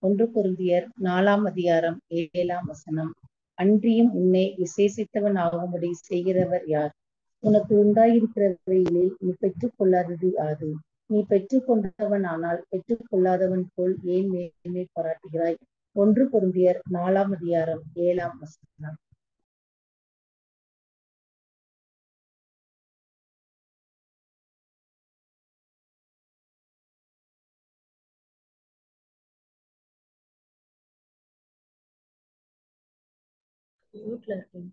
ஒன்று பொருந்தியர் நாலாம் அதிகாரம் ஏழாம் வசனம் அன்றியும் உன்னை விசேஷித்தவன் ஆகும்படி செய்கிறவர் யார் உனக்கு உண்டாயிருக்கிறவைகளில் நீ பெற்றுக் கொள்ளாதது யாது நீ பெற்றுக் கொண்டவன் ஆனால் பெற்றுக் கொள்ளாதவன் போல் ஏன் மேன்மை பாராட்டுகிறாய் ஒன்று பொருந்தியர் நாலாம் அதிகாரம் ஏழாம் வசனம் வீட்டுல இருக்கேன்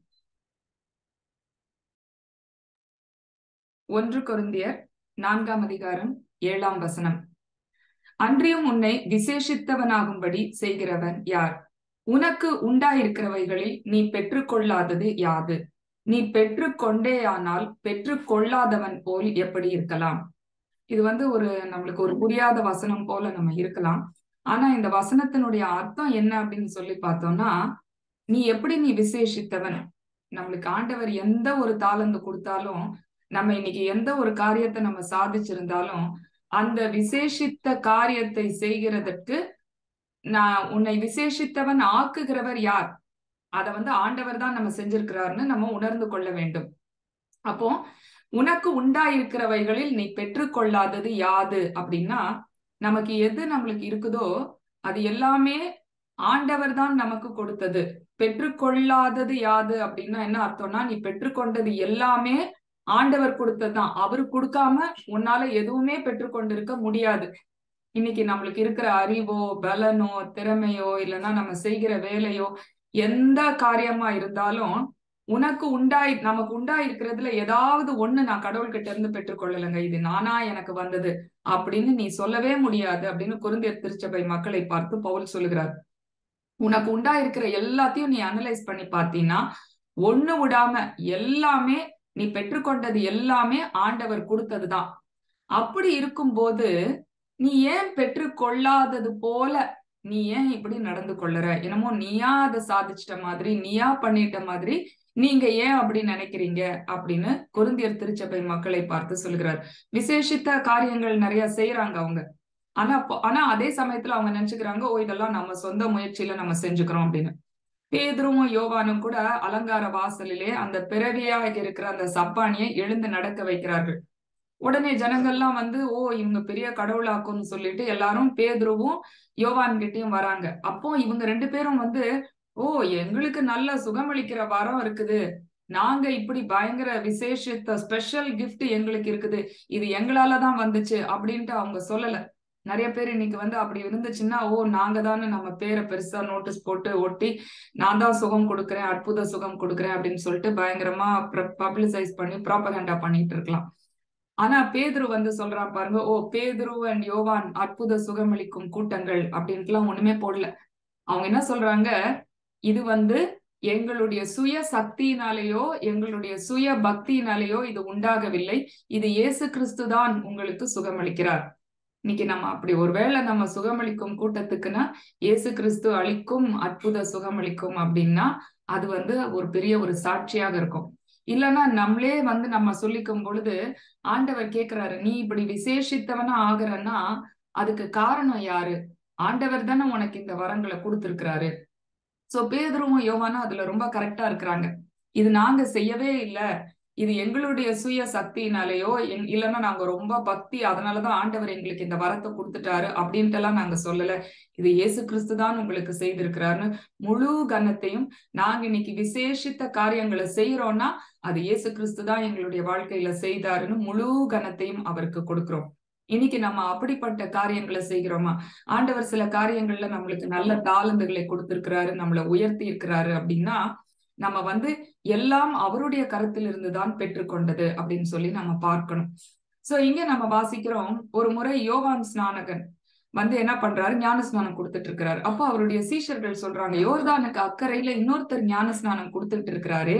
ஒன்று கொருந்தியர் நான்காம் அதிகாரம் ஏழாம் வசனம் அன்றியும் உன்னை விசேஷித்தவனாகும்படி செய்கிறவன் யார் உனக்கு உண்டாயிருக்கிறவைகளில் நீ பெற்றுக்கொள்ளாதது யாது நீ பெற்றுக்கொண்டேயானால் பெற்றுக்கொள்ளாதவன் போல் எப்படி இருக்கலாம் இது வந்து ஒரு நம்மளுக்கு ஒரு புரியாத வசனம் போல நம்ம இருக்கலாம் ஆனா இந்த வசனத்தினுடைய அர்த்தம் என்ன அப்படின்னு சொல்லி பார்த்தோம்னா நீ எப்படி நீ விசேஷித்தவன் நம்மளுக்கு ஆண்டவர் எந்த ஒரு தாளந்து கொடுத்தாலும் நம்ம இன்னைக்கு எந்த ஒரு காரியத்தை நம்ம சாதிச்சிருந்தாலும் அந்த விசேஷித்த காரியத்தை செய்கிறதற்கு நான் உன்னை விசேஷித்தவன் ஆக்குகிறவர் யார் அத வந்து ஆண்டவர் தான் நம்ம செஞ்சிருக்கிறாருன்னு நம்ம உணர்ந்து கொள்ள வேண்டும் அப்போ உனக்கு உண்டாயிருக்கிறவைகளில் நீ பெற்றுக்கொள்ளாதது யாது அப்படின்னா நமக்கு எது நம்மளுக்கு இருக்குதோ அது எல்லாமே ஆண்டவர் தான் நமக்கு கொடுத்தது பெற்றுக்கொள்ளாதது யாது அப்படின்னா என்ன அர்த்தம்னா நீ பெற்றுக்கொண்டது எல்லாமே ஆண்டவர் கொடுத்ததுதான் அவரு கொடுக்காம உன்னால எதுவுமே பெற்றுக்கொண்டிருக்க முடியாது இன்னைக்கு நம்மளுக்கு இருக்கிற அறிவோ பலனோ திறமையோ இல்லைன்னா நம்ம செய்கிற வேலையோ எந்த காரியமா இருந்தாலும் உனக்கு உண்டாய் நமக்கு உண்டாயிருக்கிறதுல ஏதாவது ஒண்ணு நான் கடவுள்கிட்ட இருந்து பெற்றுக்கொள்ளலைங்க இது நானா எனக்கு வந்தது அப்படின்னு நீ சொல்லவே முடியாது அப்படின்னு குருந்தியர் திருச்சபை மக்களை பார்த்து பவுல் சொல்லுகிறார் உனக்கு உண்டாயிருக்கிற எல்லாத்தையும் நீ அனலைஸ் பண்ணி பார்த்தீங்கன்னா ஒண்ணு விடாம எல்லாமே நீ பெற்றுக்கொண்டது எல்லாமே ஆண்டவர் கொடுத்ததுதான் அப்படி இருக்கும்போது நீ ஏன் பெற்றுக்கொள்ளாதது போல நீ ஏன் இப்படி நடந்து கொள்ளுற என்னமோ நீயா அதை சாதிச்சிட்ட மாதிரி நீயா பண்ணிட்ட மாதிரி நீங்க ஏன் அப்படி நினைக்கிறீங்க அப்படின்னு குருந்தியர் திருச்சபை மக்களை பார்த்து சொல்கிறார் விசேஷித்த காரியங்கள் நிறைய செய்யறாங்க அவங்க ஆனா ஆனா அதே சமயத்துல அவங்க நினைச்சுக்கிறாங்க ஓ இதெல்லாம் நம்ம சொந்த முயற்சியில நம்ம செஞ்சுக்கிறோம் அப்படின்னு பேதுருவும் யோவானும் கூட அலங்கார வாசலிலே அந்த பிறவியாக இருக்கிற அந்த சப்பானியை எழுந்து நடக்க வைக்கிறார்கள் உடனே ஜனங்கள்லாம் வந்து ஓ இவங்க பெரிய கடவுளாக்கும்னு சொல்லிட்டு எல்லாரும் பேதுருவும் யோவான் கிட்டயும் வராங்க அப்போ இவங்க ரெண்டு பேரும் வந்து ஓ எங்களுக்கு நல்ல சுகமளிக்கிற வரம் இருக்குது நாங்க இப்படி பயங்கர விசேஷத்த ஸ்பெஷல் கிஃப்ட் எங்களுக்கு இருக்குது இது எங்களாலதான் வந்துச்சு அப்படின்ட்டு அவங்க சொல்லல நிறைய பேர் இன்னைக்கு வந்து அப்படி இருந்துச்சுன்னா ஓ நாங்க தானே நம்ம பேரை பெருசா நோட்டீஸ் போட்டு ஒட்டி நான் தான் சுகம் கொடுக்குறேன் அற்புத சுகம் கொடுக்குறேன் அப்படின்னு சொல்லிட்டு பயங்கரமா பப்ளிசைஸ் பண்ணி ப்ராபகண்டா பண்ணிட்டு இருக்கலாம் ஆனா பேதுரு வந்து சொல்றான் பாருங்க ஓ பேதுரு அண்ட் யோவான் அற்புத சுகமளிக்கும் கூட்டங்கள் அப்படின்ட்டுலாம் ஒண்ணுமே போடல அவங்க என்ன சொல்றாங்க இது வந்து எங்களுடைய சுய சக்தியினாலேயோ எங்களுடைய சுய பக்தியினாலேயோ இது உண்டாகவில்லை இது இயேசு கிறிஸ்து தான் உங்களுக்கு சுகமளிக்கிறார் இன்னைக்கு நம்ம அப்படி ஒருவேளை நம்ம சுகமளிக்கும் கூட்டத்துக்குன்னா இயேசு கிறிஸ்து அளிக்கும் அற்புத சுகமளிக்கும் அப்படின்னா அது வந்து ஒரு பெரிய ஒரு சாட்சியாக இருக்கும் இல்லைன்னா நம்மளே வந்து நம்ம சொல்லிக்கும் பொழுது ஆண்டவர் கேக்குறாரு நீ இப்படி விசேஷித்தவனா ஆகுறன்னா அதுக்கு காரணம் யாரு ஆண்டவர் தானே உனக்கு இந்த வரங்களை கொடுத்திருக்கிறாரு சோ பேதுருவும் யோவானும் அதுல ரொம்ப கரெக்டா இருக்கிறாங்க இது நாங்க செய்யவே இல்லை இது எங்களுடைய சுய சக்தியினாலேயோ இல்லைன்னா நாங்க ரொம்ப பக்தி அதனாலதான் ஆண்டவர் எங்களுக்கு இந்த வரத்தை கொடுத்துட்டாரு அப்படின்ட்டு எல்லாம் நாங்க சொல்லல இது இயேசு கிறிஸ்து தான் உங்களுக்கு செய்திருக்கிறாருன்னு முழு கனத்தையும் நாங்க இன்னைக்கு விசேஷித்த காரியங்களை செய்யறோம்னா அது இயேசு கிறிஸ்து தான் எங்களுடைய வாழ்க்கையில செய்தாருன்னு முழு கனத்தையும் அவருக்கு கொடுக்கிறோம் இன்னைக்கு நம்ம அப்படிப்பட்ட காரியங்களை செய்கிறோமா ஆண்டவர் சில காரியங்கள்ல நம்மளுக்கு நல்ல தாளந்துகளை கொடுத்திருக்கிறாரு நம்மளை உயர்த்தி இருக்கிறாரு அப்படின்னா நம்ம வந்து எல்லாம் அவருடைய கருத்திலிருந்து தான் பெற்றுக்கொண்டது அப்படின்னு சொல்லி நம்ம பார்க்கணும் சோ இங்க நம்ம வாசிக்கிறோம் ஒரு முறை யோவான் ஸ்நானகன் வந்து என்ன பண்றாரு ஞான ஸ்நானம் கொடுத்துட்டு இருக்கிறாரு அப்போ அவருடைய சீஷர்கள் சொல்றாங்க யோர்தானுக்கு அக்கறையில இன்னொருத்தர் ஞான ஸ்நானம் கொடுத்துட்டு இருக்கிறாரு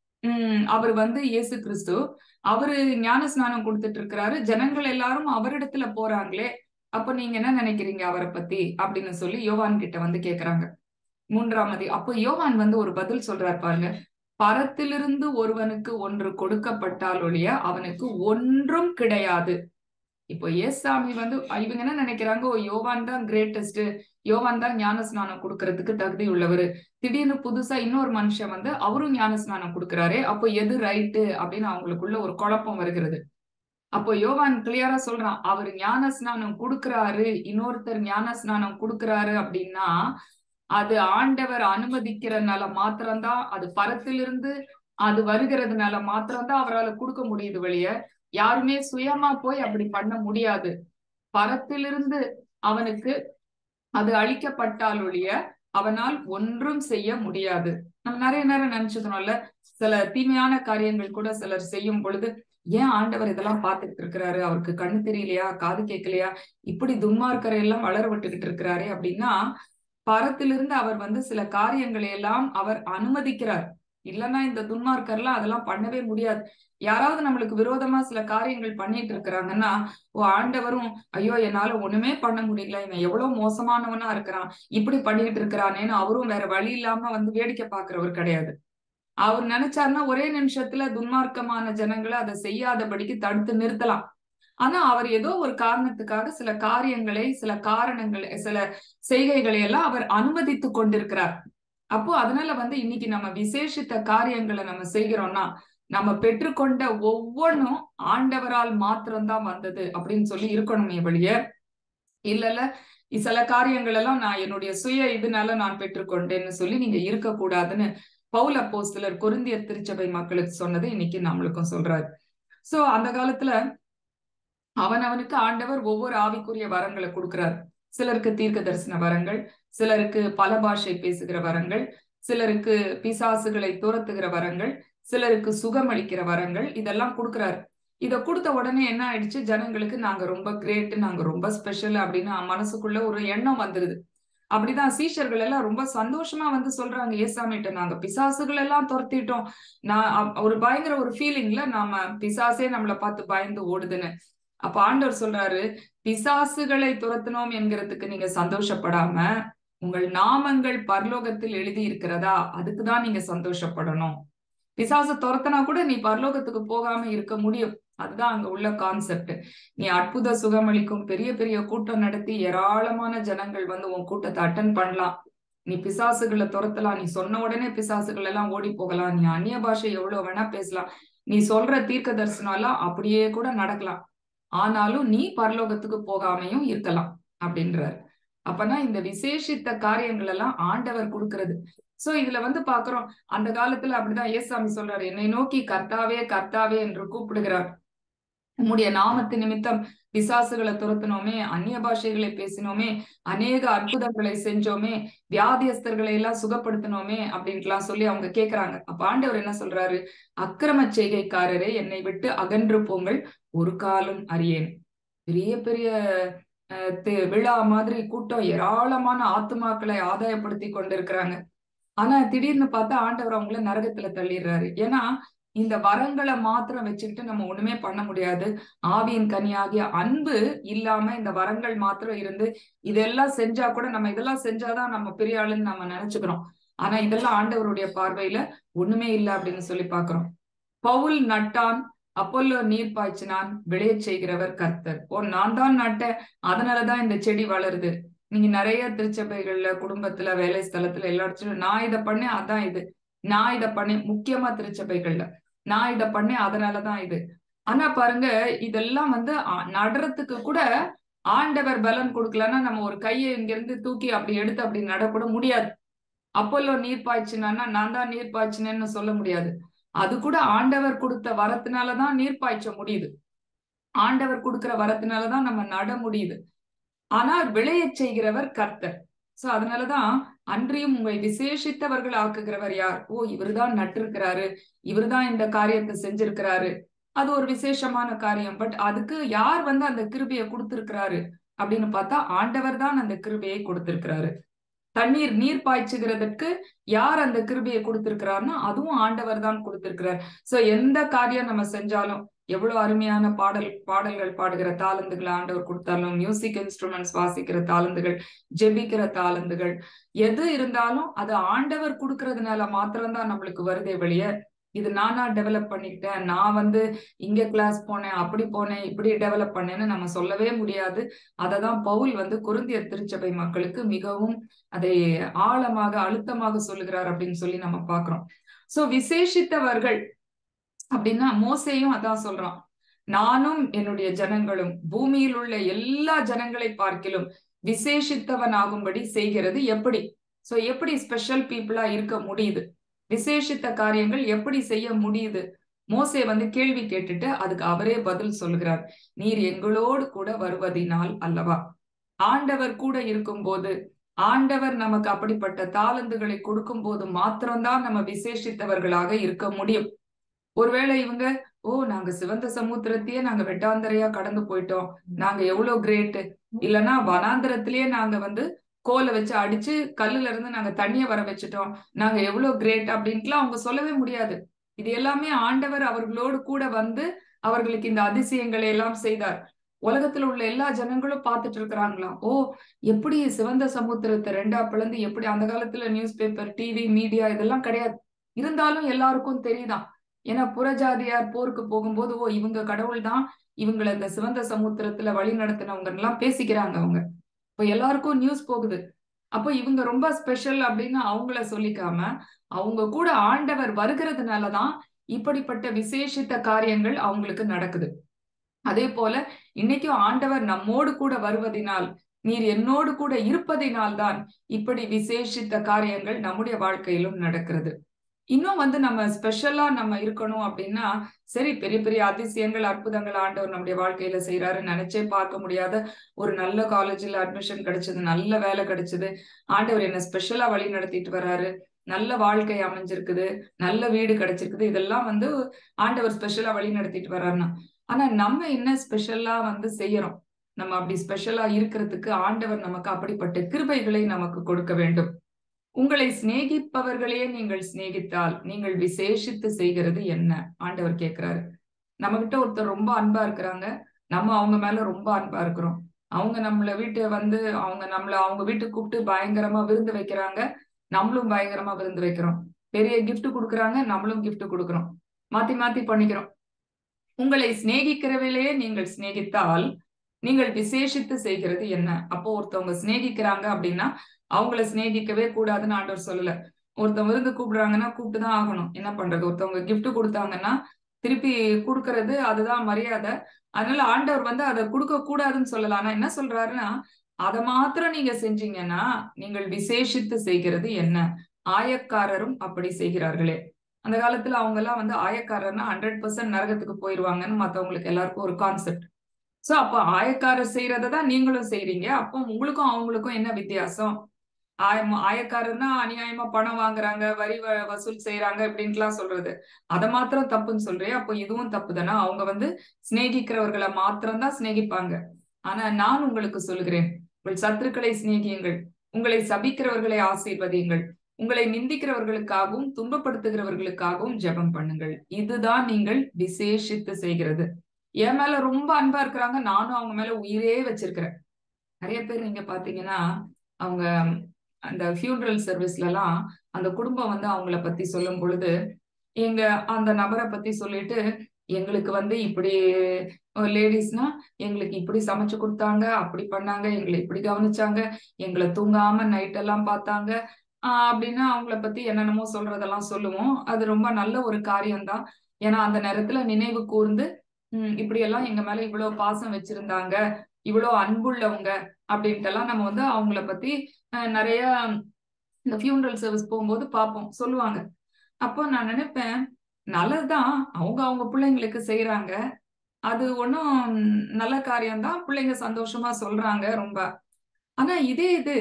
உம் அவர் வந்து இயேசு கிறிஸ்து அவரு ஞான ஸ்நானம் கொடுத்துட்டு இருக்கிறாரு ஜனங்கள் எல்லாரும் அவரிடத்துல போறாங்களே அப்ப நீங்க என்ன நினைக்கிறீங்க அவரை பத்தி அப்படின்னு சொல்லி யோவான் கிட்ட வந்து கேக்குறாங்க மூன்றாம் அதி அப்போ யோவான் வந்து ஒரு பதில் சொல்றாரு பாருங்க பரத்திலிருந்து ஒருவனுக்கு ஒன்று கொடுக்கப்பட்டால் ஒழிய அவனுக்கு ஒன்றும் கிடையாது இப்போ ஏசாமி வந்து இவங்க என்ன நினைக்கிறாங்க ஓ யோவான் தான் கிரேட்டஸ்ட் யோவான் தான் ஞான ஸ்நானம் கொடுக்கறதுக்கு தகுதி உள்ளவர் திடீர்னு புதுசா இன்னொரு மனுஷன் வந்து அவரும் ஞான ஸ்நானம் கொடுக்குறாரு அப்போ எது ரைட்டு அப்படின்னு அவங்களுக்குள்ள ஒரு குழப்பம் வருகிறது அப்போ யோவான் கிளியரா சொல்றான் அவர் ஞான ஸ்நானம் கொடுக்கறாரு இன்னொருத்தர் ஞான ஸ்நானம் கொடுக்கறாரு அப்படின்னா அது ஆண்டவர் அனுமதிக்கிறதுனால மாத்திரம்தான் அது பரத்திலிருந்து அது வருகிறதுனால மாத்திரம்தான் அவரால் கொடுக்க முடியுது வெளிய யாருமே சுயமா போய் அப்படி பண்ண முடியாது பரத்திலிருந்து அவனுக்கு அது அளிக்கப்பட்டால் ஒழிய அவனால் ஒன்றும் செய்ய முடியாது நம்ம நிறைய நேரம் நினைச்சுக்கணும்ல சில தீமையான காரியங்கள் கூட சிலர் செய்யும் பொழுது ஏன் ஆண்டவர் இதெல்லாம் பார்த்துட்டு இருக்கிறாரு அவருக்கு கண்ணு தெரியலையா காது கேட்கலையா இப்படி துன்மார்க்கரை எல்லாம் வளர விட்டுக்கிட்டு இருக்கிறாரு அப்படின்னா பரத்திலிருந்து அவர் வந்து சில காரியங்களை எல்லாம் அவர் அனுமதிக்கிறார் இல்லைன்னா இந்த துன்மார்க்கர்லாம் அதெல்லாம் பண்ணவே முடியாது யாராவது நம்மளுக்கு விரோதமா சில காரியங்கள் பண்ணிட்டு இருக்கிறாங்கன்னா ஓ ஆண்டவரும் ஐயோ என்னால ஒண்ணுமே பண்ண முடியல இவன் எவ்வளவு மோசமானவனா இருக்கிறான் இப்படி பண்ணிட்டு இருக்கிறானேன்னு அவரும் வேற வழி இல்லாம வந்து வேடிக்கை பாக்குறவர் கிடையாது அவர் நினைச்சாருன்னா ஒரே நிமிஷத்துல துன்மார்க்கமான ஜனங்களை அதை செய்யாதபடிக்கு தடுத்து நிறுத்தலாம் ஆனா அவர் ஏதோ ஒரு காரணத்துக்காக சில காரியங்களை சில காரணங்களை சில செய்கைகளை எல்லாம் அவர் அனுமதித்து கொண்டிருக்கிறார் அப்போ அதனால வந்து இன்னைக்கு நம்ம விசேஷித்த காரியங்களை நம்ம செய்கிறோம்னா நம்ம பெற்றுக்கொண்ட ஒவ்வொன்றும் ஆண்டவரால் மாத்திரம்தான் வந்தது அப்படின்னு சொல்லி இருக்கணுமே வழிய இல்ல இல்ல சில காரியங்கள் எல்லாம் நான் என்னுடைய சுய இதனால நான் பெற்றுக்கொண்டேன்னு சொல்லி நீங்க இருக்கக்கூடாதுன்னு பவுல போஸ்தலர் கொருந்திய திருச்சபை மக்களுக்கு சொன்னது இன்னைக்கு நம்மளுக்கும் சொல்றாரு சோ அந்த காலத்துல அவனவனுக்கு ஆண்டவர் ஒவ்வொரு ஆவிக்குரிய வரங்களை கொடுக்கிறார் சிலருக்கு தீர்க்க தரிசன வரங்கள் சிலருக்கு பல பாஷை பேசுகிற வரங்கள் சிலருக்கு பிசாசுகளை துரத்துகிற வரங்கள் சிலருக்கு சுகமளிக்கிற வரங்கள் இதெல்லாம் கொடுக்குறாரு இத கொடுத்த உடனே என்ன ஆயிடுச்சு ஜனங்களுக்கு நாங்க ரொம்ப கிரேட் நாங்க ரொம்ப ஸ்பெஷல் அப்படின்னு மனசுக்குள்ள ஒரு எண்ணம் வந்துருது அப்படிதான் சீஷர்கள் எல்லாம் ரொம்ப சந்தோஷமா வந்து சொல்றாங்க ஏசாமிட்ட நாங்க பிசாசுகள் எல்லாம் துரத்திட்டோம் நான் ஒரு பயங்கர ஒரு ஃபீலிங்ல நாம பிசாசே நம்மளை பார்த்து பயந்து ஓடுதுன்னு அப்ப ஆண்டவர் சொல்றாரு பிசாசுகளை துரத்தினோம் என்கிறதுக்கு நீங்க சந்தோஷப்படாம உங்கள் நாமங்கள் பரலோகத்தில் எழுதி இருக்கிறதா அதுக்குதான் நீங்க சந்தோஷப்படணும் பிசாசு துரத்தனா கூட நீ பரலோகத்துக்கு போகாம இருக்க முடியும் அதுதான் அங்க உள்ள கான்செப்ட் நீ அற்புத சுகமளிக்கும் பெரிய பெரிய கூட்டம் நடத்தி ஏராளமான ஜனங்கள் வந்து உன் கூட்டத்தை அட்டன் பண்ணலாம் நீ பிசாசுகளை துரத்தலாம் நீ சொன்ன உடனே பிசாசுகள் எல்லாம் ஓடி போகலாம் நீ அந்நிய பாஷை எவ்வளவு வேணா பேசலாம் நீ சொல்ற தீர்க்க தரிசனம் எல்லாம் அப்படியே கூட நடக்கலாம் ஆனாலும் நீ பரலோகத்துக்கு போகாமையும் இருக்கலாம் அப்படின்றாரு அப்பனா இந்த விசேஷித்த காரியங்கள் எல்லாம் ஆண்டவர் கொடுக்கிறது சோ இதுல வந்து பாக்குறோம் அந்த காலத்துல அப்படிதான் ஏசாமி சொல்றாரு என்னை நோக்கி கர்த்தாவே கர்த்தாவே என்று கூப்பிடுகிறார் உம்முடைய நாமத்து நிமித்தம் பிசாசுகளை துரத்தினோமே அந்நிய பாஷைகளை பேசினோமே அநேக அற்புதங்களை செஞ்சோமே வியாதியஸ்தர்களை எல்லாம் சுகப்படுத்தினோமே அப்படின்ட்டுலாம் சொல்லி அவங்க கேக்குறாங்க அப்ப ஆண்டவர் என்ன சொல்றாரு அக்கிரம செய்கைக்காரரே என்னை விட்டு அகன்று போங்கள் ஒரு காலம் அறியேன் பெரிய பெரிய விழா மாதிரி கூட்டம் ஏராளமான ஆத்துமாக்களை ஆதாயப்படுத்தி கொண்டிருக்கிறாங்க ஆனா திடீர்னு பார்த்தா ஆண்டவர் அவங்கள நரகத்துல தள்ளிடுறாரு ஏன்னா இந்த வரங்களை மாத்திரம் வச்சுக்கிட்டு நம்ம ஒண்ணுமே பண்ண முடியாது ஆவியின் கனியாகிய அன்பு இல்லாம இந்த வரங்கள் மாத்திரம் இருந்து இதெல்லாம் செஞ்சா கூட நம்ம இதெல்லாம் செஞ்சாதான் நம்ம பெரிய ஆளுன்னு நம்ம நினைச்சுக்கிறோம் ஆனா இதெல்லாம் ஆண்டவருடைய பார்வையில ஒண்ணுமே இல்லை அப்படின்னு சொல்லி பாக்குறோம் பவுல் நட்டான் அப்போல்லோ நீர் பாய்ச்சினான் விளைய செய்கிறவர் கர்த்தர் ஓ நான் தான் நட்டேன் அதனாலதான் இந்த செடி வளருது நீங்க நிறைய திருச்சபைகள்ல குடும்பத்துல வேலை ஸ்தலத்துல எல்லா இடத்துலயும் நான் இதை பண்ணேன் அதான் இது நான் இதை பண்ணேன் முக்கியமா திருச்சபைகள்ல நான் இதை பண்ணேன் அதனாலதான் இது ஆனா பாருங்க இதெல்லாம் வந்து நடுறதுக்கு கூட ஆண்டவர் பலன் கொடுக்கலன்னா நம்ம ஒரு கையை இங்க இருந்து தூக்கி அப்படி எடுத்து அப்படி நடக்கூட முடியாது அப்போல்லோ நீர் பாய்ச்சினான்னா நான் தான் நீர் பாய்ச்சினேன்னு சொல்ல முடியாது அது கூட ஆண்டவர் கொடுத்த வரத்தினாலதான் நீர் பாய்ச்ச முடியுது ஆண்டவர் கொடுக்கிற வரத்தினாலதான் நம்ம நட முடியுது ஆனால் விளைய செய்கிறவர் கர்த்தர் சோ அதனாலதான் அன்றியும் உங்களை விசேஷித்தவர்கள் ஆக்குகிறவர் யார் ஓ இவர்தான் நட்டிருக்கிறாரு இவர்தான் இந்த காரியத்தை செஞ்சிருக்கிறாரு அது ஒரு விசேஷமான காரியம் பட் அதுக்கு யார் வந்து அந்த கிருபையை கொடுத்திருக்கிறாரு அப்படின்னு பார்த்தா ஆண்டவர் தான் அந்த கிருபையை கொடுத்திருக்கிறாரு தண்ணீர் நீர் பாய்ச்சுகிறதுக்கு யார் அந்த கிருபையை கொடுத்திருக்கிறாருன்னா அதுவும் ஆண்டவர் தான் கொடுத்திருக்கிறார் சோ எந்த காரியம் நம்ம செஞ்சாலும் எவ்வளவு அருமையான பாடல் பாடல்கள் பாடுகிற தாளந்துகள் ஆண்டவர் கொடுத்தாலும் மியூசிக் இன்ஸ்ட்ருமெண்ட்ஸ் வாசிக்கிற தாளந்துகள் ஜெபிக்கிற தாளந்துகள் எது இருந்தாலும் அது ஆண்டவர் கொடுக்கறதுனால மாத்திரம்தான் நம்மளுக்கு வருதே வெளிய இது நானா டெவலப் பண்ணிக்கிட்டேன் நான் வந்து இங்க கிளாஸ் போனேன் அப்படி போனேன் இப்படி டெவலப் பண்ணேன்னு நம்ம சொல்லவே முடியாது அதை தான் பவுல் வந்து குருந்திய திருச்சபை மக்களுக்கு மிகவும் அதை ஆழமாக அழுத்தமாக சொல்லுகிறார் அப்படின்னு சொல்லி நம்ம பாக்குறோம் சோ விசேஷித்தவர்கள் அப்படின்னா மோசையும் அதான் சொல்றான் நானும் என்னுடைய ஜனங்களும் பூமியில் உள்ள எல்லா ஜனங்களை பார்க்கிலும் விசேஷித்தவன் ஆகும்படி செய்கிறது எப்படி சோ எப்படி ஸ்பெஷல் பீப்புளா இருக்க முடியுது விசேஷித்த காரியங்கள் எப்படி செய்ய முடியுது மோசே வந்து கேள்வி கேட்டுட்டு அதுக்கு அவரே பதில் சொல்கிறார் நீர் எங்களோடு கூட வருவதினால் அல்லவா ஆண்டவர் கூட இருக்கும்போது ஆண்டவர் நமக்கு அப்படிப்பட்ட தாளந்துகளை கொடுக்கும் போது மாத்திரம்தான் நம்ம விசேஷித்தவர்களாக இருக்க முடியும் ஒருவேளை இவங்க ஓ நாங்க சிவந்த சமுத்திரத்தையே நாங்க வெட்டாந்தரையா கடந்து போயிட்டோம் நாங்க எவ்வளவு கிரேட் இல்லைன்னா வனாந்திரத்திலேயே நாங்க வந்து கோலை வச்சு அடிச்சு கல்லுல இருந்து நாங்க தண்ணிய வர வச்சுட்டோம் நாங்க எவ்வளவு கிரேட் அப்படின்ட்டுலாம் அவங்க சொல்லவே முடியாது இது எல்லாமே ஆண்டவர் அவர்களோடு கூட வந்து அவர்களுக்கு இந்த அதிசயங்களை எல்லாம் செய்தார் உலகத்துல உள்ள எல்லா ஜனங்களும் பார்த்துட்டு இருக்கிறாங்களாம் ஓ எப்படி சிவந்த சமுத்திரத்தை ரெண்டா பிளந்து எப்படி அந்த காலத்துல நியூஸ் பேப்பர் டிவி மீடியா இதெல்லாம் கிடையாது இருந்தாலும் எல்லாருக்கும் தெரியுதான் ஏன்னா புறஜாதியார் போருக்கு போகும்போது ஓ இவங்க கடவுள் தான் இவங்களை இந்த சிவந்த சமுத்திரத்துல வழி நடத்தினவங்க எல்லாம் பேசிக்கிறாங்க அவங்க இப்ப எல்லாருக்கும் நியூஸ் போகுது அப்போ இவங்க ரொம்ப ஸ்பெஷல் அப்படின்னு அவங்கள சொல்லிக்காம அவங்க கூட ஆண்டவர் வருகிறதுனாலதான் இப்படிப்பட்ட விசேஷித்த காரியங்கள் அவங்களுக்கு நடக்குது அதே போல இன்னைக்கும் ஆண்டவர் நம்மோடு கூட வருவதினால் நீர் என்னோடு கூட இருப்பதினால் தான் இப்படி விசேஷித்த காரியங்கள் நம்முடைய வாழ்க்கையிலும் நடக்கிறது இன்னும் வந்து நம்ம ஸ்பெஷலா நம்ம இருக்கணும் அப்படின்னா சரி பெரிய பெரிய அதிசயங்கள் அற்புதங்கள் ஆண்டவர் நம்முடைய வாழ்க்கையில செய்யறாரு நினைச்சே பார்க்க முடியாத ஒரு நல்ல காலேஜ்ல அட்மிஷன் கிடைச்சது நல்ல வேலை கிடைச்சது ஆண்டவர் என்ன ஸ்பெஷலா வழி நடத்திட்டு வர்றாரு நல்ல வாழ்க்கை அமைஞ்சிருக்குது நல்ல வீடு கிடைச்சிருக்குது இதெல்லாம் வந்து ஆண்டவர் ஸ்பெஷலா வழி நடத்திட்டு வர்றாருன்னா ஆனா நம்ம என்ன ஸ்பெஷலா வந்து செய்யறோம் நம்ம அப்படி ஸ்பெஷலா இருக்கிறதுக்கு ஆண்டவர் நமக்கு அப்படிப்பட்ட கிருபைகளை நமக்கு கொடுக்க வேண்டும் உங்களை சிநேகிப்பவர்களே நீங்கள் சிநேகித்தால் நீங்கள் விசேஷித்து செய்கிறது என்ன ஆண்டவர் கேட்கிறாரு நம்ம கிட்ட ஒருத்தர் ரொம்ப அன்பா இருக்கிறாங்க நம்ம அவங்க மேல ரொம்ப அன்பா இருக்கிறோம் அவங்க நம்மள வீட்டு வந்து அவங்க நம்மள அவங்க வீட்டுக்கு கூப்பிட்டு பயங்கரமா விருந்து வைக்கிறாங்க நம்மளும் பயங்கரமா விருந்து வைக்கிறோம் பெரிய கிஃப்ட் கொடுக்குறாங்க நம்மளும் கிஃப்ட் கொடுக்குறோம் மாத்தி மாத்தி பண்ணிக்கிறோம் உங்களை சிநேகிக்கிறவிலேயே நீங்கள் சிநேகித்தால் நீங்கள் விசேஷித்து செய்கிறது என்ன அப்போ ஒருத்தவங்க சிநேகிக்கிறாங்க அப்படின்னா அவங்கள சிநேகிக்கவே கூடாதுன்னு ஆண்டவர் சொல்லல ஒருத்தவங்க விருந்து கூப்பிடுறாங்கன்னா கூப்பிட்டு தான் ஆகணும் என்ன பண்றது ஒருத்தவங்க கிஃப்ட் கொடுத்தாங்கன்னா திருப்பி கொடுக்கறது அதுதான் மரியாதை அதனால ஆண்டவர் வந்து அதை கொடுக்க கூடாதுன்னு சொல்லலாம் ஆனா என்ன சொல்றாருன்னா அதை மாத்திரம் நீங்க செஞ்சீங்கன்னா நீங்கள் விசேஷித்து செய்கிறது என்ன ஆயக்காரரும் அப்படி செய்கிறார்களே அந்த காலத்துல அவங்க எல்லாம் வந்து ஆயக்காரர்னா ஹண்ட்ரட் பர்சன்ட் நரகத்துக்கு போயிருவாங்கன்னு மத்தவங்களுக்கு எல்லாருக்கும் ஒரு கான்செப்ட் சோ அப்ப ஆயக்காரர் செய்யறதை தான் நீங்களும் செய்றீங்க அப்போ உங்களுக்கும் அவங்களுக்கும் என்ன வித்தியாசம் ஆயம் ஆயக்காரர்னா அநியாயமா பணம் வாங்குறாங்க வரி வசூல் செய்யறாங்க இப்படின்ட்டுலாம் சொல்றது அதை மாத்திரம் தப்புன்னு சொல்றேன் அப்போ இதுவும் தப்பு தானே அவங்க வந்து சிநேகிக்கிறவர்களை மாத்திரம் தான் சிநேகிப்பாங்க ஆனா நான் உங்களுக்கு சொல்கிறேன் உங்கள் சத்துருக்களை சிநேகியுங்கள் உங்களை சபிக்கிறவர்களை ஆசீர்வதியுங்கள் உங்களை நிந்திக்கிறவர்களுக்காகவும் துன்பப்படுத்துகிறவர்களுக்காகவும் ஜெபம் பண்ணுங்கள் இதுதான் நீங்கள் விசேஷித்து செய்கிறது என் மேல ரொம்ப அன்பா இருக்கிறாங்க நானும் அவங்க மேல உயிரே வச்சிருக்கிறேன் நிறைய பேர் நீங்க பாத்தீங்கன்னா அவங்க அந்த ஃபியூனரல் சர்வீஸ்ல எல்லாம் அந்த குடும்பம் வந்து அவங்கள பத்தி சொல்லும் பொழுது எங்க அந்த நபரை பத்தி சொல்லிட்டு எங்களுக்கு வந்து இப்படி லேடிஸ்னா எங்களுக்கு இப்படி சமைச்சு கொடுத்தாங்க அப்படி பண்ணாங்க எங்களை இப்படி கவனிச்சாங்க எங்களை தூங்காம நைட் எல்லாம் பார்த்தாங்க ஆஹ் அப்படின்னா அவங்கள பத்தி என்னென்னமோ சொல்றதெல்லாம் சொல்லுவோம் அது ரொம்ப நல்ல ஒரு காரியம்தான் ஏன்னா அந்த நேரத்துல நினைவு கூர்ந்து உம் இப்படி எல்லாம் எங்க மேல இவ்வளவு பாசம் வச்சிருந்தாங்க இவ்வளவு அன்புள்ளவங்க அப்படின்ட்டு எல்லாம் நம்ம வந்து அவங்கள பத்தி நிறைய இந்த ஃபியூனரல் சர்வீஸ் போகும்போது பார்ப்போம் சொல்லுவாங்க அப்போ நான் நினைப்பேன் நல்லதுதான் அவங்க அவங்க பிள்ளைங்களுக்கு செய்யறாங்க அது ஒன்றும் நல்ல காரியம்தான் பிள்ளைங்க சந்தோஷமா சொல்றாங்க ரொம்ப ஆனா இதே இது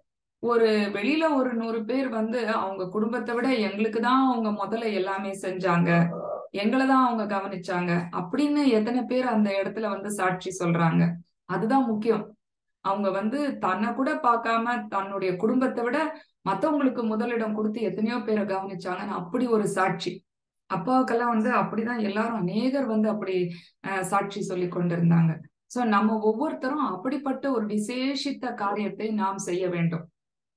ஒரு வெளியில ஒரு நூறு பேர் வந்து அவங்க குடும்பத்தை விட எங்களுக்கு தான் அவங்க முதல்ல எல்லாமே செஞ்சாங்க எங்களை தான் அவங்க கவனிச்சாங்க அப்படின்னு எத்தனை பேர் அந்த இடத்துல வந்து சாட்சி சொல்றாங்க அதுதான் முக்கியம் அவங்க வந்து தன்னை கூட பார்க்காம தன்னுடைய குடும்பத்தை விட மத்தவங்களுக்கு முதலிடம் கொடுத்து எத்தனையோ பேரை கவனிச்சாங்கன்னு அப்படி ஒரு சாட்சி அப்பாவுக்கெல்லாம் வந்து அப்படிதான் எல்லாரும் அநேகர் வந்து அப்படி சாட்சி சொல்லி கொண்டிருந்தாங்க சோ நம்ம ஒவ்வொருத்தரும் அப்படிப்பட்ட ஒரு விசேஷித்த காரியத்தை நாம் செய்ய வேண்டும்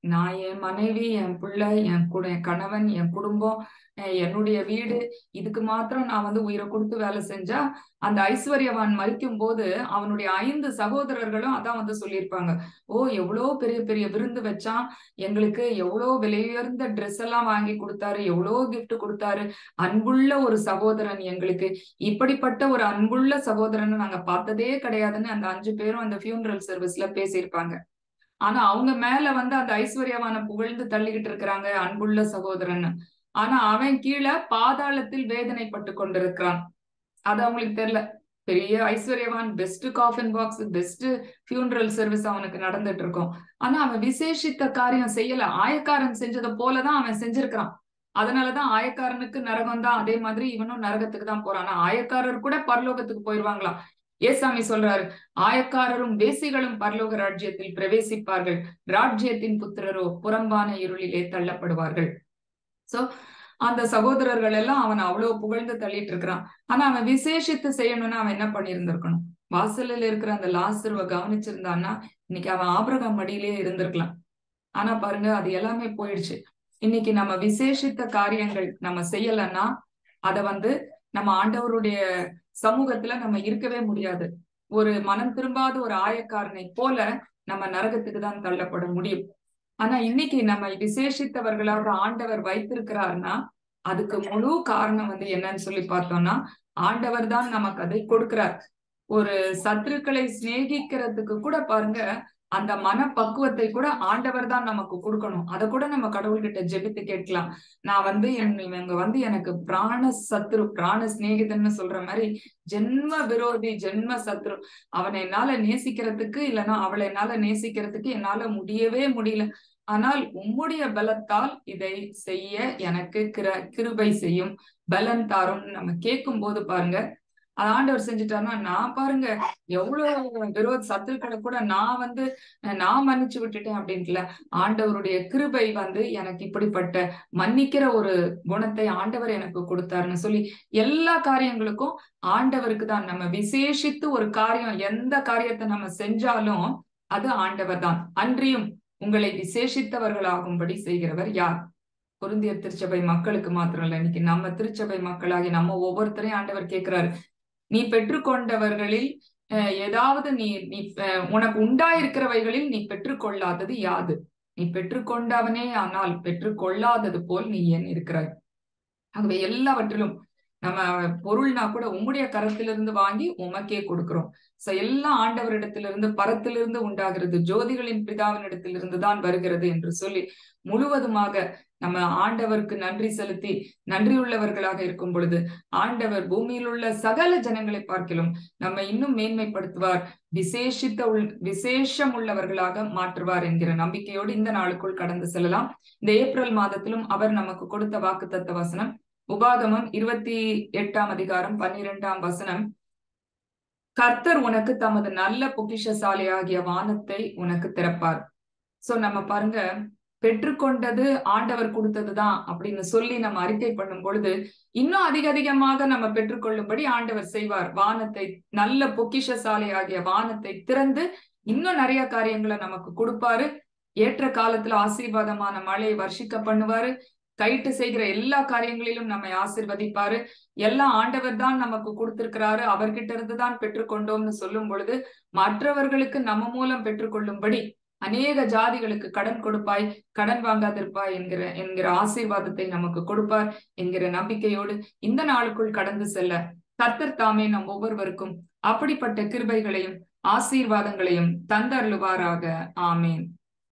நான் என் மனைவி என் பிள்ளை என் குட என் கணவன் என் குடும்பம் அஹ் என்னுடைய வீடு இதுக்கு மாத்திரம் நான் வந்து உயிரை கொடுத்து வேலை செஞ்சா அந்த ஐஸ்வர்யவான் மறிக்கும் போது அவனுடைய ஐந்து சகோதரர்களும் அதான் வந்து சொல்லியிருப்பாங்க ஓ எவ்வளோ பெரிய பெரிய விருந்து வச்சான் எங்களுக்கு எவ்வளோ விலையுயர்ந்த ட்ரெஸ் எல்லாம் வாங்கி கொடுத்தாரு எவ்வளோ கிஃப்ட் கொடுத்தாரு அன்புள்ள ஒரு சகோதரன் எங்களுக்கு இப்படிப்பட்ட ஒரு அன்புள்ள சகோதரனை நாங்க பார்த்ததே கிடையாதுன்னு அந்த அஞ்சு பேரும் அந்த ஃபியூனரல் சர்வீஸ்ல பேசியிருப்பாங்க ஆனா அவங்க மேல வந்து அந்த ஐஸ்வர்யவான புகழ்ந்து தள்ளிக்கிட்டு இருக்கிறாங்க அன்புள்ள சகோதரன் ஆனா அவன் கீழே பாதாளத்தில் வேதனைப்பட்டு கொண்டிருக்கிறான் அது அவங்களுக்கு தெரியல பெரிய ஐஸ்வர்யவான் best coffin box best funeral service அவனுக்கு நடந்துட்டு இருக்கும் ஆனா அவன் விசேஷித்த காரியம் செய்யல ஆயக்காரன் செஞ்சதை போலதான் அவன் செஞ்சிருக்கிறான் அதனாலதான் ஆயக்காரனுக்கு நரகம் தான் அதே மாதிரி இவனும் நரகத்துக்கு தான் போறான் ஆனா ஆயக்காரர் கூட பரலோகத்துக்கு போயிருவாங்களாம் ஏசாமி சொல்றாரு ஆயக்காரரும் வேசிகளும் பரலோக ராஜ்யத்தில் பிரவேசிப்பார்கள் ராஜ்யத்தின் புத்திரரோ புறம்பான இருளிலே தள்ளப்படுவார்கள் சோ அந்த சகோதரர்கள் எல்லாம் அவன் அவ்வளவு புகழ்ந்து தள்ளிட்டு இருக்கிறான் ஆனா அவன் விசேஷித்து செய்யணும்னா அவன் என்ன பண்ணியிருந்திருக்கணும் வாசலில் இருக்கிற அந்த லாசருவ கவனிச்சிருந்தான்னா இன்னைக்கு அவன் ஆபிரகாம் மடியிலேயே இருந்திருக்கலாம் ஆனா பாருங்க அது எல்லாமே போயிடுச்சு இன்னைக்கு நம்ம விசேஷித்த காரியங்கள் நம்ம செய்யலன்னா அத வந்து நம்ம ஆண்டவருடைய சமூகத்துல நம்ம இருக்கவே முடியாது ஒரு மனம் திரும்பாத ஒரு ஆயக்காரனை போல நம்ம நரகத்துக்கு தான் தள்ளப்பட முடியும் ஆனா இன்னைக்கு நம்ம விசேஷித்தவர்களாக ஆண்டவர் வைத்திருக்கிறார்னா அதுக்கு முழு காரணம் வந்து என்னன்னு சொல்லி பார்த்தோம்னா ஆண்டவர் தான் நமக்கு அதை கொடுக்கிறார் ஒரு சத்துருக்களை சிநேகிக்கிறதுக்கு கூட பாருங்க அந்த மனப்பக்குவத்தை கூட ஆண்டவர் தான் நமக்கு கொடுக்கணும் அதை கூட நம்ம கடவுள்கிட்ட ஜெபித்து கேட்கலாம் நான் வந்து இவங்க வந்து எனக்கு பிராண சத்ரு பிராண சிநேகிதன்னு சொல்ற மாதிரி ஜென்ம விரோதி ஜென்ம சத்ரு அவனை என்னால நேசிக்கிறதுக்கு இல்லைன்னா அவளை என்னால நேசிக்கிறதுக்கு என்னால முடியவே முடியல ஆனால் உம்முடைய பலத்தால் இதை செய்ய எனக்கு கிர கிருபை செய்யும் பலன் தாரும் நம்ம கேட்கும் போது பாருங்க அது ஆண்டவர் செஞ்சுட்டாருன்னா நான் பாருங்க எவ்வளவு விரோத சத்துருக்களை கூட நான் வந்து நான் மன்னிச்சு விட்டுட்டேன் அப்படின்ட்டுல ஆண்டவருடைய கிருபை வந்து எனக்கு இப்படிப்பட்ட மன்னிக்கிற ஒரு குணத்தை ஆண்டவர் எனக்கு கொடுத்தாருன்னு சொல்லி எல்லா காரியங்களுக்கும் ஆண்டவருக்கு தான் நம்ம விசேஷித்து ஒரு காரியம் எந்த காரியத்தை நம்ம செஞ்சாலும் அது ஆண்டவர் தான் அன்றியும் உங்களை விசேஷித்தவர்களாகும்படி செய்கிறவர் யார் பொருந்திய திருச்சபை மக்களுக்கு மாத்திரம் இல்ல இன்னைக்கு நம்ம திருச்சபை மக்களாகி நம்ம ஒவ்வொருத்தரையும் ஆண்டவர் கேட்கிறாரு நீ பெற்றுக்கொண்டவர்களில் ஏதாவது நீ நீ உனக்கு உண்டாயிருக்கிறவைகளில் நீ பெற்றுக்கொள்ளாதது யாது நீ பெற்றுக்கொண்டவனே ஆனால் பெற்றுக்கொள்ளாதது போல் நீ ஏன் இருக்கிறாய் ஆகவே எல்லாவற்றிலும் நம்ம பொருள்னா கூட உம்முடைய கரத்திலிருந்து வாங்கி உமக்கே கொடுக்கிறோம் சோ எல்லாம் ஆண்டவரிடத்திலிருந்து பரத்திலிருந்து உண்டாகிறது ஜோதிகளின் பிதாவினிடத்திலிருந்து தான் வருகிறது என்று சொல்லி முழுவதுமாக நம்ம ஆண்டவருக்கு நன்றி செலுத்தி நன்றியுள்ளவர்களாக இருக்கும் பொழுது ஆண்டவர் பூமியில் உள்ள சகல ஜனங்களை பார்க்கிலும் நம்ம இன்னும் மேன்மைப்படுத்துவார் விசேஷித்த உள் விசேஷம் உள்ளவர்களாக மாற்றுவார் என்கிற நம்பிக்கையோடு இந்த நாளுக்குள் கடந்து செல்லலாம் இந்த ஏப்ரல் மாதத்திலும் அவர் நமக்கு கொடுத்த வாக்கு தத்த வசனம் உபாகமம் இருபத்தி எட்டாம் அதிகாரம் பன்னிரெண்டாம் வசனம் கர்த்தர் உனக்கு தமது நல்ல பொக்கிஷசாலியாகிய வானத்தை உனக்கு திறப்பார் சோ நம்ம பாருங்க பெற்றுக்கொண்டது ஆண்டவர் கொடுத்ததுதான் அப்படின்னு சொல்லி நம்ம அறிக்கை பண்ணும் பொழுது இன்னும் அதிக அதிகமாக நம்ம பெற்றுக்கொள்ளும்படி ஆண்டவர் செய்வார் வானத்தை நல்ல பொக்கிஷசாலை ஆகிய வானத்தை திறந்து இன்னும் நிறைய காரியங்களை நமக்கு கொடுப்பாரு ஏற்ற காலத்துல ஆசீர்வாதமான மழையை வர்ஷிக்க பண்ணுவாரு கைட்டு செய்கிற எல்லா காரியங்களிலும் நம்மை ஆசிர்வதிப்பாரு எல்லாம் ஆண்டவர் தான் நமக்கு கொடுத்திருக்கிறாரு அவர்கிட்ட இருந்து தான் பெற்றுக்கொண்டோம்னு சொல்லும் பொழுது மற்றவர்களுக்கு நம்ம மூலம் பெற்றுக்கொள்ளும்படி அநேக ஜாதிகளுக்கு கடன் கொடுப்பாய் கடன் வாங்காதிருப்பாய் என்கிற என்கிற ஆசீர்வாதத்தை நமக்கு கொடுப்பார் என்கிற நம்பிக்கையோடு இந்த நாளுக்குள் கடந்து செல்ல கர்த்தர் தாமே நம் ஒவ்வொருவருக்கும் அப்படிப்பட்ட கிருபைகளையும் ஆசீர்வாதங்களையும் தந்தருளுவாராக ஆமேன்